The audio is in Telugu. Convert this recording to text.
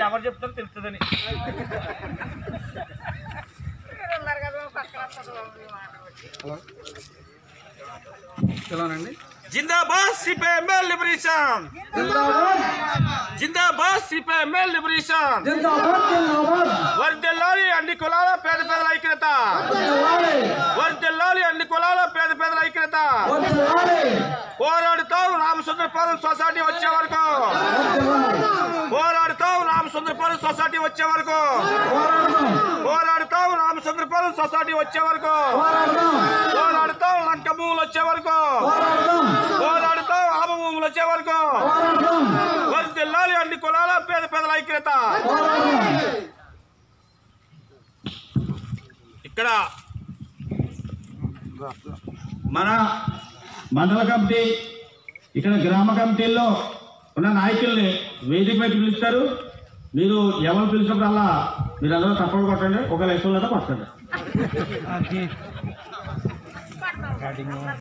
ఎవరు చెప్తారో తెలుస్తుందని పిలవనండి జిందాబాద్ సిపిఎంఎల్ లిబరేషన్ జిందాబాద్ సిపిఎంఎల్ లిబరేషన్ వర్దిల్లాలి అన్ని కులాల పేద పేదల ఐక్యత వర్దిల్లాలి అన్ని కులాల పేద పేదల ఐక్యత పోరాడుతాం రామసుందరపురం సొసైటీ వచ్చే వరకు పోరాడుతాం రామసుందరపురం సొసైటీ వచ్చే వరకు పోరాడుతాం రామసుందరపురం సొసైటీ వచ్చే వరకు పోరాడుతాం లంక భూములు వచ్చే వరకు పోరాడుతాం ఆమ భూములు వచ్చే వరకు వర్దిల్లాలి అన్ని కులాల పేద పేదల ఐక్యత ఇక్కడ మన మండల కమిటీ ఇక్కడ గ్రామ కమిటీల్లో ఉన్న నాయకుల్ని వేదికపైకి పిలుస్తారు మీరు ఎవరు పిలిచినప్పుడల్లా మీరు అందరూ తప్పకుండా కొట్టండి ఒక లక్షల కొట్టండి